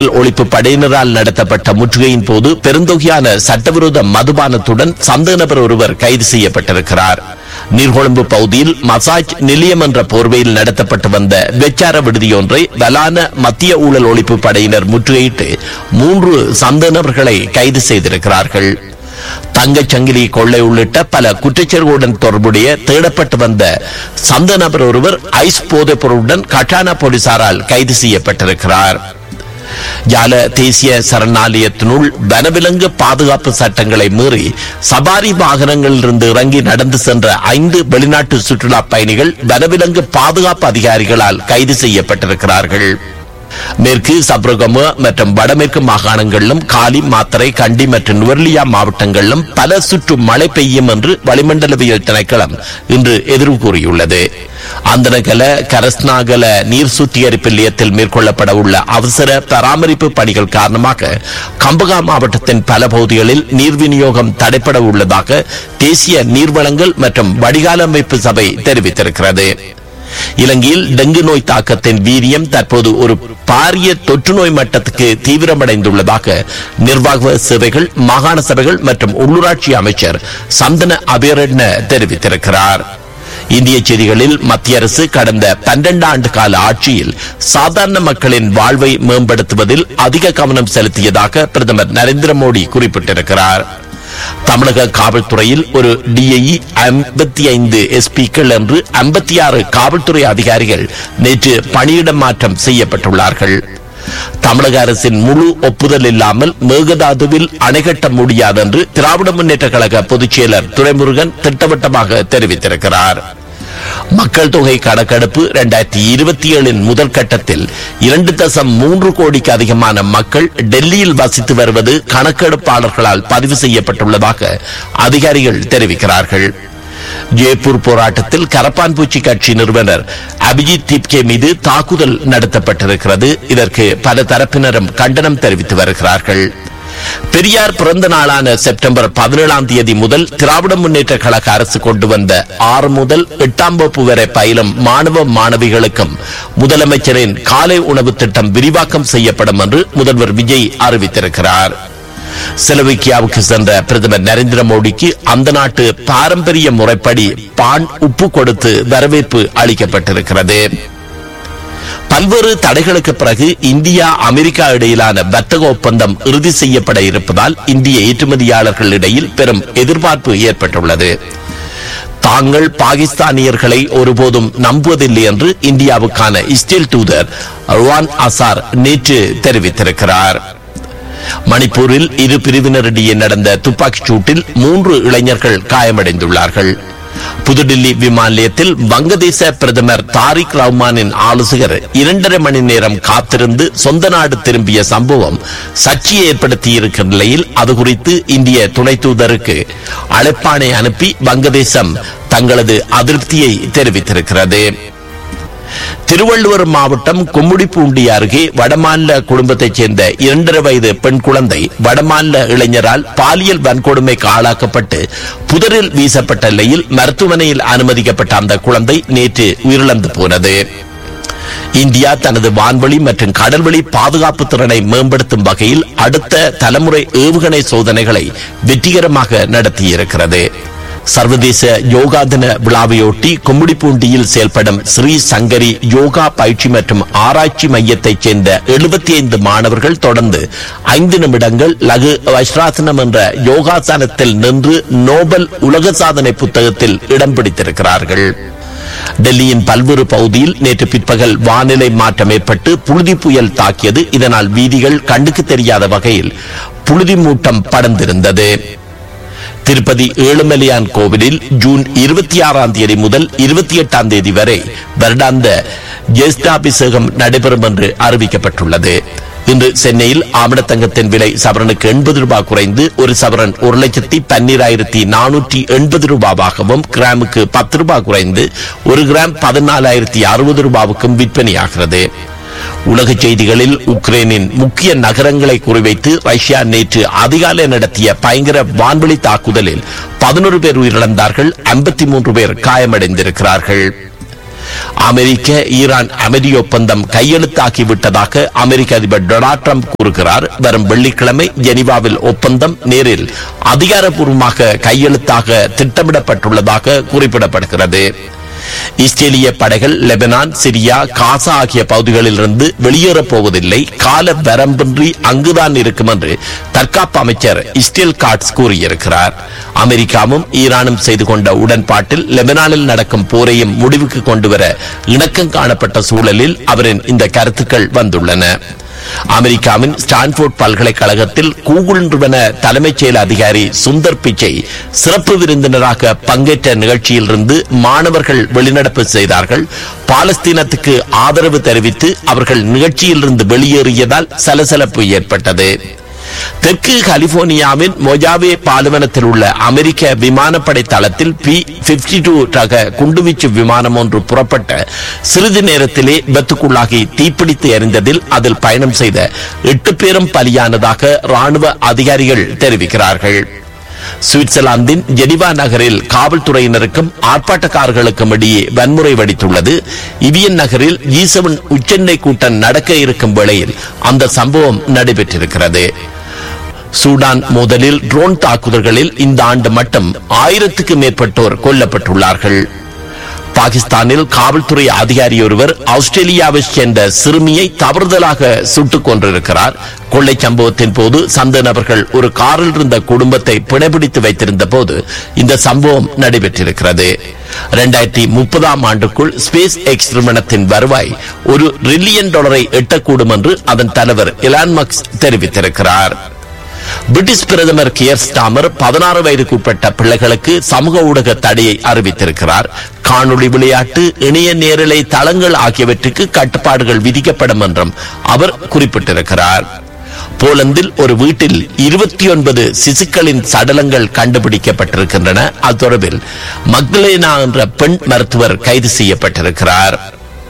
ஒழிப்பு படையினரால் நடத்தப்பட்ட முற்றுகையின் போது பெருந்தொகையான சட்டவிரோத மதுபானத்துடன் சந்தேக நபர் ஒருவர் கைது செய்யப்பட்டிருக்கிறார் நீர்கொழும்பு பகுதியில் மசாஜ் நிலையம் என்ற போர்வையில் நடத்தப்பட்டு வந்த வெச்சார விடுதியொன்றை பலான மத்திய ஊழல் ஒழிப்பு படையினர் முற்றுகையிட்டு மூன்று சந்தேக நபர்களை கைது செய்திருக்கிறார்கள் தங்கச் சங்கிலி கொள்ளை உள்ளிட்ட பல குற்றச்செயல்களுடன் தொடர்புடைய தேடப்பட்டு வந்த சந்த நபர் ஒருவர் ஐஸ் போதைப் பொருளுடன் கட்டானா போலீசாரால் கைது செய்யப்பட்டிருக்கிறார் ஜால தேசிய சரணாலயத்தினுள் வனவிலங்கு பாதுகாப்பு சட்டங்களை மீறி சபாரி வாகனங்களிலிருந்து இறங்கி நடந்து சென்ற ஐந்து வெளிநாட்டு சுற்றுலா பயணிகள் வனவிலங்கு பாதுகாப்பு அதிகாரிகளால் கைது செய்யப்பட்டிருக்கிறார்கள் மேற்கு சப்ரகம மற்றும் வடமேற்கு மாகாணங்களிலும் காலி மாத்தரை கண்டி மற்றும் நுவர்லியா மாவட்டங்களிலும் பல சுற்று மழை பெய்யும் என்று வளிமண்டலவியல் திணைக்களம் இன்று எதிர்வு கூறியுள்ளது அந்தனகல கரஸ்னாகல நீர் சுத்திகரிப்பு நிலையத்தில் மேற்கொள்ளப்பட உள்ள அவசர பராமரிப்பு பணிகள் காரணமாக கம்பகா மாவட்டத்தின் பல பகுதிகளில் நீர் விநியோகம் தடைப்பட உள்ளதாக தேசிய நீர்வளங்கள் மற்றும் வடிகால் அமைப்பு சபை தெரிவித்திருக்கிறது இலங்கையில் டெங்கு நோய் தாக்கத்தின் வீரியம் தற்போது ஒரு பாரிய தொற்று நோய் மட்டத்துக்கு தீவிரமடைந்துள்ளதாக நிர்வாக சேவைகள் மாகாண சபைகள் மற்றும் உள்ளூராட்சி அமைச்சர் சந்தன அபிரட்ன தெரிவித்திருக்கிறார் இந்திய செய்திகளில் மத்திய அரசு கடந்த பன்னெண்டு ஆண்டு கால ஆட்சியில் சாதாரண மக்களின் வாழ்வை மேம்படுத்துவதில் அதிக கவனம் செலுத்தியதாக பிரதமர் நரேந்திர மோடி குறிப்பிட்டிருக்கிறார் தமிழக காவல்துறையில் ஒரு டிஐஇ ஐம்பத்தி ஐந்து எஸ்பிக்கள் என்று ஐம்பத்தி ஆறு காவல்துறை அதிகாரிகள் நேற்று பணியிட மாற்றம் செய்யப்பட்டுள்ளார்கள் தமிழக அரசின் முழு ஒப்புதல் இல்லாமல் மேகதாதுவில் அணை கட்ட முடியாது என்று திராவிட முன்னேற்ற கழக பொதுச் செயலர் துரைமுருகன் திட்டவட்டமாக தெரிவித்திருக்கிறார் மக்கள் தொகை கணக்கெடுப்பு இரண்டாயிரத்தி இருபத்தி ஏழின் முதல் கட்டத்தில் இரண்டு தசம் மூன்று கோடிக்கு அதிகமான மக்கள் டெல்லியில் வசித்து வருவது கணக்கெடுப்பாளர்களால் பதிவு செய்யப்பட்டுள்ளதாக அதிகாரிகள் தெரிவிக்கிறார்கள் ஜெய்ப்பூர் போராட்டத்தில் கரப்பான்பூச்சி கட்சி நிறுவனர் அபிஜித் திப்கே மீது தாக்குதல் நடத்தப்பட்டிருக்கிறது இதற்கு பல தரப்பினரும் கண்டனம் தெரிவித்து வருகிறார்கள் பெரியார் பிறந்த நாளான செப்டம்பர் பதினேழாம் தேதி முதல் திராவிட முன்னேற்ற கழக அரசு கொண்டு வந்த ஆறு முதல் எட்டாம் வகுப்பு வரை பயிலும் மாணவ மாணவிகளுக்கும் முதலமைச்சரின் காலை உணவு திட்டம் விரிவாக்கம் செய்யப்படும் என்று முதல்வர் விஜய் அறிவித்திருக்கிறார் செலவிக்கியாவுக்கு சென்ற பிரதமர் நரேந்திர மோடிக்கு அந்த நாட்டு பாரம்பரிய முறைப்படி பான் உப்பு கொடுத்து வரவேற்பு அளிக்கப்பட்டிருக்கிறது பல்வேறு தடைகளுக்கு பிறகு இந்தியா அமெரிக்கா இடையிலான வர்த்தக ஒப்பந்தம் இறுதி செய்யப்பட இருப்பதால் இந்திய ஏற்றுமதியாளர்கள் இடையில் பெரும் எதிர்பார்ப்பு ஏற்பட்டுள்ளது தாங்கள் பாகிஸ்தானியர்களை ஒருபோதும் நம்புவதில்லை என்று இந்தியாவுக்கான இஸ்ரேல் தூதர் ருவான் அசார் நேற்று தெரிவித்திருக்கிறார் மணிப்பூரில் இரு பிரிவினரிடையே நடந்த துப்பாக்கிச் சூட்டில் மூன்று இளைஞர்கள் காயமடைந்துள்ளார்கள் புதுடில்லி விமான நிலையத்தில் வங்கதேச பிரதமர் தாரிக் ரஹ்மானின் ஆலோசகர் இரண்டரை மணி நேரம் காத்திருந்து சொந்த நாடு திரும்பிய சம்பவம் சர்ச்சையை ஏற்படுத்தியிருக்கிற நிலையில் அது குறித்து இந்திய துணை தூதருக்கு அழைப்பாணை அனுப்பி வங்கதேசம் தங்களது அதிருப்தியை தெரிவித்திருக்கிறது திருவள்ளுவர் மாவட்டம் கும்முடிப்பூண்டி அருகே வடமாநில குடும்பத்தைச் சேர்ந்த இரண்டரை வயது பெண் குழந்தை வடமாநில இளைஞரால் பாலியல் வன்கொடுமைக்கு ஆளாக்கப்பட்டு புதரில் வீசப்பட்ட நிலையில் மருத்துவமனையில் அனுமதிக்கப்பட்ட அந்த குழந்தை நேற்று உயிரிழந்து போனது இந்தியா தனது வான்வழி மற்றும் கடல்வழி பாதுகாப்பு திறனை மேம்படுத்தும் வகையில் அடுத்த தலைமுறை ஏவுகணை சோதனைகளை வெற்றிகரமாக நடத்தியிருக்கிறது சர்வதேச யோகா தின விழாவையொட்டி கும்மிடிப்பூண்டியில் செயல்படும் ஸ்ரீ சங்கரி யோகா பயிற்சி மற்றும் ஆராய்ச்சி மையத்தைச் சேர்ந்த எழுபத்தி ஐந்து மாணவர்கள் தொடர்ந்து ஐந்து நிமிடங்கள் லகு வைஸ்ராசனம் என்ற யோகாசனத்தில் நின்று நோபல் உலக சாதனை புத்தகத்தில் இடம் பிடித்திருக்கிறார்கள் டெல்லியின் பல்வேறு பகுதியில் நேற்று பிற்பகல் வானிலை மாற்றம் ஏற்பட்டு புழுதி புயல் தாக்கியது இதனால் வீதிகள் கண்ணுக்கு தெரியாத வகையில் புழுதி மூட்டம் படர்ந்திருந்தது திருப்பதி ஏழுமலையான் கோவிலில் ஜூன் இருபத்தி ஆறாம் தேதி முதல் இருபத்தி எட்டாம் தேதி வரை வருடாந்த ஜேஷ்டாபிஷேகம் நடைபெறும் என்று அறிவிக்கப்பட்டுள்ளது இன்று சென்னையில் ஆமணத்தங்கத்தின் விலை சவரனுக்கு எண்பது ரூபாய் குறைந்து ஒரு சவரன் ஒரு லட்சத்தி பன்னிராயிரத்தி நானூற்றி எண்பது ரூபாவாகவும் கிராமுக்கு பத்து ரூபாய் குறைந்து ஒரு கிராம் பதினாலாயிரத்தி அறுபது ரூபாவுக்கும் விற்பனையாகிறது உலக செய்திகளில் உக்ரைனின் முக்கிய நகரங்களை குறிவைத்து ரஷ்யா நேற்று அதிகாலை நடத்திய பயங்கர வான்வெளி தாக்குதலில் பதினோரு பேர் உயிரிழந்தார்கள் ஐம்பத்தி மூன்று பேர் காயமடைந்திருக்கிறார்கள் அமெரிக்க ஈரான் அமைதி ஒப்பந்தம் கையெழுத்தாகிவிட்டதாக அமெரிக்க அதிபர் டொனால்ட் ட்ரம்ப் கூறுகிறார் வரும் வெள்ளிக்கிழமை ஜெனீவாவில் ஒப்பந்தம் நேரில் அதிகாரப்பூர்வமாக கையெழுத்தாக திட்டமிடப்பட்டுள்ளதாக குறிப்பிடப்படுகிறது இஸ்ரேலிய படைகள் லெபனான் சிரியா காசா ஆகிய பகுதிகளிலிருந்து வெளியேறப் போவதில்லை கால வரம்பின்றி அங்குதான் இருக்கும் என்று தற்காப்பு அமைச்சர் இஸ்ரேல் காட்ஸ் கூறியிருக்கிறார் அமெரிக்காவும் ஈரானும் செய்து கொண்ட உடன்பாட்டில் லெபனானில் நடக்கும் போரையும் முடிவுக்கு கொண்டுவர இணக்கம் காணப்பட்ட சூழலில் அவரின் இந்த கருத்துக்கள் வந்துள்ளன அமெரிக்காவின் ஸ்டான்ஃபோர்ட் பல்கலைக்கழகத்தில் கூகுள் நிறுவன தலைமைச் செயல் அதிகாரி சுந்தர் பிச்சை சிறப்பு விருந்தினராக பங்கேற்ற நிகழ்ச்சியிலிருந்து மாணவர்கள் வெளிநடப்பு செய்தார்கள் பாலஸ்தீனத்துக்கு ஆதரவு தெரிவித்து அவர்கள் நிகழ்ச்சியிலிருந்து வெளியேறியதால் சலசலப்பு ஏற்பட்டது தெற்கு கலிபோர்னியாவின் மொஜாவே பாலைவனத்தில் உள்ள அமெரிக்க விமானப்படை தளத்தில் பி பிப்டி டூ ரக குண்டுவீச்சு விமானம் ஒன்று புறப்பட்ட சிறிது நேரத்திலே விபத்துக்குள்ளாகி தீப்பிடித்து எரிந்ததில் அதில் பயணம் செய்த எட்டு பேரும் பலியானதாக ராணுவ அதிகாரிகள் தெரிவிக்கிறார்கள் சுவிட்சர்லாந்தின் ஜெனிவா நகரில் காவல்துறையினருக்கும் ஆர்ப்பாட்டக்காரர்களுக்கும் இடையே வன்முறை வெடித்துள்ளது இவியன் நகரில் ஜி செவன் உச்சென்னை கூட்டம் நடக்க இருக்கும் வேளையில் அந்த சம்பவம் நடைபெற்றிருக்கிறது சூடான் மோதலில் ட்ரோன் தாக்குதல்களில் இந்த ஆண்டு மட்டும் ஆயிரத்துக்கு மேற்பட்டோர் கொல்லப்பட்டுள்ளார்கள் பாகிஸ்தானில் காவல்துறை அதிகாரி ஒருவர் ஆஸ்திரேலியாவை சேர்ந்த சிறுமியை தவறுதலாக சுட்டுக் கொண்டிருக்கிறார் கொள்ளை சம்பவத்தின் போது சந்த நபர்கள் ஒரு காரில் இருந்த குடும்பத்தை பிணைபிடித்து வைத்திருந்த போது இந்த சம்பவம் நடைபெற்றிருக்கிறது இரண்டாயிரத்தி முப்பதாம் ஆண்டுக்குள் ஸ்பேஸ் எக்ஸ் நிறுவனத்தின் வருவாய் ஒரு ரில்லியன் டாலரை எட்டக்கூடும் என்று அதன் தலைவர் இலான் மக்ஸ் தெரிவித்திருக்கிறார் பிரிட்டிஷ் பிரதமர் கியர் ஸ்டாமர் பதினாறு வயதுக்குட்பட்ட பிள்ளைகளுக்கு சமூக ஊடக தடையை அறிவித்திருக்கிறார் காணொளி விளையாட்டு இணைய நேரலை தளங்கள் ஆகியவற்றுக்கு கட்டுப்பாடுகள் விதிக்கப்படும் என்றும் அவர் குறிப்பிட்டிருக்கிறார் போலந்தில் ஒரு வீட்டில் இருபத்தி ஒன்பது சிசுக்களின் சடலங்கள் கண்டுபிடிக்கப்பட்டிருக்கின்றன அது தொடர்பில் மக்தலேனா என்ற பெண் மருத்துவர் கைது செய்யப்பட்டிருக்கிறார்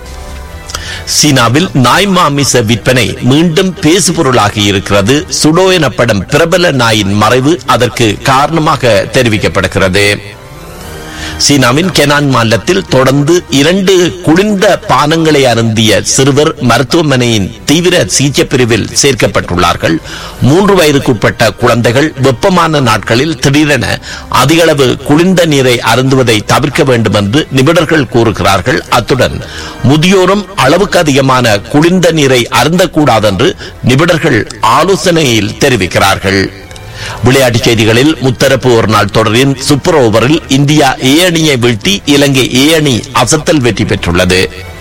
சீனாவில் நாய் மாமிச விற்பனை மீண்டும் பேசுபொருளாகி இருக்கிறது சுடோ எனப்படும் பிரபல நாயின் மறைவு அதற்கு காரணமாக தெரிவிக்கப்படுகிறது சீனாவின் கெனான் மாநிலத்தில் தொடர்ந்து இரண்டு குளிர்ந்த பானங்களை அருந்திய சிறுவர் மருத்துவமனையின் தீவிர சிகிச்சை பிரிவில் சேர்க்கப்பட்டுள்ளார்கள் மூன்று வயதுக்குட்பட்ட குழந்தைகள் வெப்பமான நாட்களில் திடீரென அதிகளவு குளிர்ந்த நீரை அருந்துவதை தவிர்க்க வேண்டும் என்று நிபுணர்கள் கூறுகிறார்கள் அத்துடன் முதியோரும் அளவுக்கு அதிகமான குளிர்ந்த நீரை அருந்தக்கூடாது என்று நிபுணர்கள் ஆலோசனையில் தெரிவிக்கிறார்கள் விளையாட்டுச் செய்திகளில் முத்தரப்பு ஒரு நாள் தொடரின் சூப்பர் ஓவரில் இந்தியா ஏ அணியை வீழ்த்தி இலங்கை ஏ அணி அசத்தல் வெற்றி பெற்றுள்ளது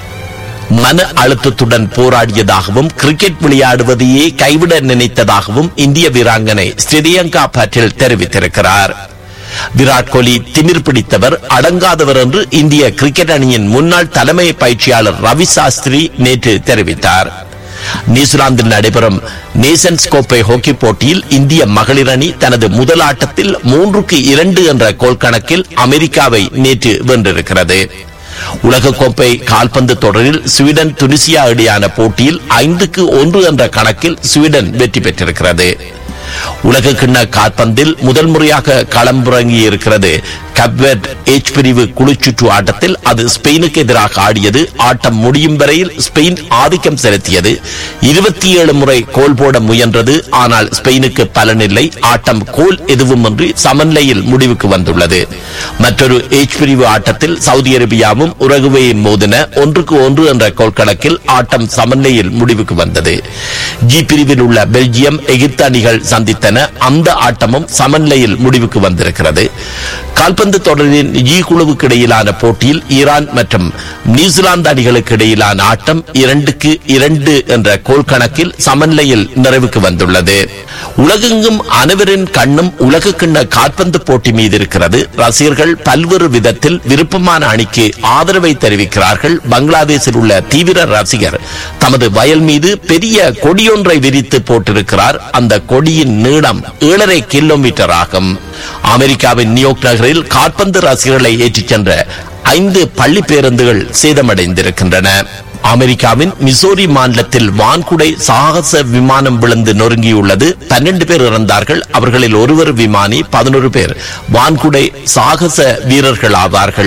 மன அழுத்தத்துடன் போராடியதாகவும் கிரிக்கெட் விளையாடுவதையே கைவிட நினைத்ததாகவும் இந்திய வீராங்கனை ஸ்ரீயங்கா பட்டேல் தெரிவித்திருக்கிறார் விராட் கோலி திமிர் பிடித்தவர் அடங்காதவர் என்று இந்திய கிரிக்கெட் அணியின் முன்னாள் தலைமை பயிற்சியாளர் ரவி சாஸ்திரி நேற்று தெரிவித்தார் நியூசிலாந்தில் நடைபெறும் நேசன்ஸ் கோப்பை ஹாக்கி போட்டியில் இந்திய மகளிர் அணி தனது முதல் ஆட்டத்தில் மூன்றுக்கு இரண்டு என்ற கோல் கணக்கில் அமெரிக்காவை நேற்று வென்றிருக்கிறது உலகக்கோப்பை கால்பந்து தொடரில் ஸ்வீடன் துனிசியா இடையான போட்டியில் ஐந்துக்கு ஒன்று என்ற கணக்கில் ஸ்வீடன் வெற்றி பெற்றிருக்கிறது உலக கிண்ண கால்பந்தில் முதல் முறையாக களமிறங்கி இருக்கிறது கப்வெட் ஏச் பிரிவு குழுச்சுற்று ஆட்டத்தில் அது ஸ்பெயினுக்கு எதிராக ஆடியது ஆட்டம் முடியும் வரையில் ஸ்பெயின் ஆதிக்கம் செலுத்தியது இருபத்தி ஏழு முறை கோல் போட முயன்றது ஆனால் ஸ்பெயினுக்கு பலனில்லை ஆட்டம் கோல் எதுவுமின்றி சமநிலையில் முடிவுக்கு வந்துள்ளது மற்றொரு ஏச் பிரிவு ஆட்டத்தில் சவுதி அரேபியாவும் உருகுவேயும் மோதின ஒன்றுக்கு ஒன்று என்ற கோல் கணக்கில் ஆட்டம் சமநிலையில் முடிவுக்கு வந்தது ஜி பிரிவில் உள்ள பெல்ஜியம் எகிப்து அணிகள் சந்தித்தன அந்த ஆட்டமும் சமநிலையில் முடிவுக்கு வந்திருக்கிறது கால்பந்து தொடரின் ஜி குழுவுக்கு இடையிலான போட்டியில் ஈரான் மற்றும் நியூசிலாந்து அணிகளுக்கு இடையிலான ஆட்டம் இரண்டுக்கு இரண்டு என்ற கோல் கணக்கில் சமநிலையில் நிறைவுக்கு வந்துள்ளது உலகெங்கும் அனைவரின் கண்ணும் உலக கிண்ண கால்பந்து போட்டி மீது இருக்கிறது ரசிகர்கள் பல்வேறு விதத்தில் விருப்பமான அணிக்கு ஆதரவை தெரிவிக்கிறார்கள் பங்களாதேஷில் உள்ள தீவிர ரசிகர் தமது வயல் மீது பெரிய கொடியொன்றை விரித்து போட்டிருக்கிறார் அந்த கொடியின் நீளம் ஏழரை கிலோமீட்டர் ஆகும் அமெரிக்காவின் நியூயார்க் நகரில் கால்பந்து ரசிகர்களை ஏற்றிச் சென்ற ஐந்து பள்ளி பேருந்துகள் சேதமடைந்திருக்கின்றன அமெரிக்காவின் மிசோரி மாநிலத்தில் வான்குடை சாகச விமானம் விழுந்து நொறுங்கியுள்ளது பன்னெண்டு பேர் இறந்தார்கள் அவர்களில் ஒருவர் விமானி பதினோரு பேர் வான்குடை சாகச வீரர்கள் ஆவார்கள்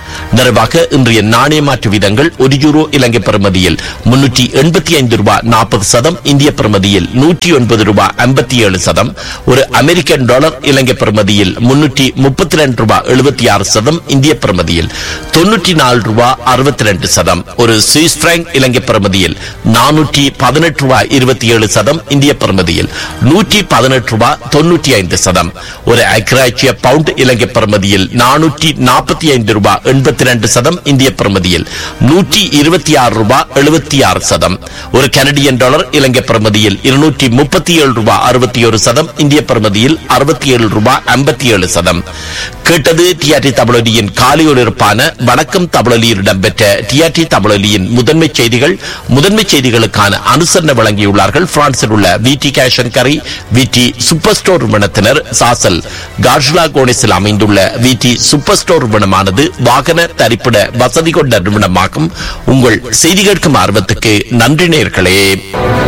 நிறைவாக இன்றைய நாணய மாற்று வீதங்கள் ஒரு யூரோ இலங்கை பெறுமதியில் முன்னூற்றி எண்பத்தி ஐந்து ரூபாய் நாற்பது சதம் இந்திய பெறுமதியில் நூற்றி ஒன்பது ரூபாய் ஐம்பத்தி ஏழு சதம் ஒரு அமெரிக்கன் டாலர் இலங்கை பெறுமதியில் முன்னூற்றி முப்பத்தி ரெண்டு ரூபாய் எழுபத்தி ஆறு சதம் இந்திய பெறுமதியில் தொன்னூற்றி நாலு ரூபாய் அறுபத்தி ரெண்டு சதம் ஒரு சுவிஸ் பிராங்க் இலங்கை பெறுமதியில் நானூற்றி பதினெட்டு ரூபாய் இருபத்தி ஏழு சதம் இந்திய பெறுமதியில் நூற்றி பதினெட்டு ரூபாய் தொன்னூற்றி ஐந்து சதம் ஒரு அக்ராச்சிய பவுண்ட் இலங்கை பெறுமதியில் நானூற்றி நாற்பத்தி ஐந்து ரூபாய் எண்பத்தி ரெண்டு சதம் இந்திய பெறுமதியில் நூற்றி இருபத்தி ஆறு ரூபாய் எழுபத்தி ஆறு சதம் ஒரு கனடியன் டாலர் இலங்கை பெறுமதியில் இருநூற்றி முப்பத்தி ஏழு ரூபாய் அறுபத்தி ஒரு சதம் இந்திய பெறுமதியில் அறுபத்தி ஏழு ரூபாய் ஐம்பத்தி ஏழு சதம் கேட்டது டிஆர்டி தமிழொலியின் காலையொலிருப்பான வணக்கம் தமிழொலியில் இடம்பெற்ற டிஆர்டி தமிழொலியின் முதன்மை செய்திகள் முதன்மை செய்திகளுக்கான அனுசரணை வழங்கியுள்ளார்கள் பிரான்சில் உள்ள V D cash and carry V D super store நிறுவனத்தினர் சாசல் கார்ஷ்லா கோனிஸில் அமைந்துள்ள வி டி சூப்பர் ஸ்டோர் நிறுவனமானது வாகன தரிப்பிட வசதி கொண்ட நிறுவனமாகும் உங்கள் செய்தி கேட்கும் ஆர்வத்துக்கு நன்றி நேர்களே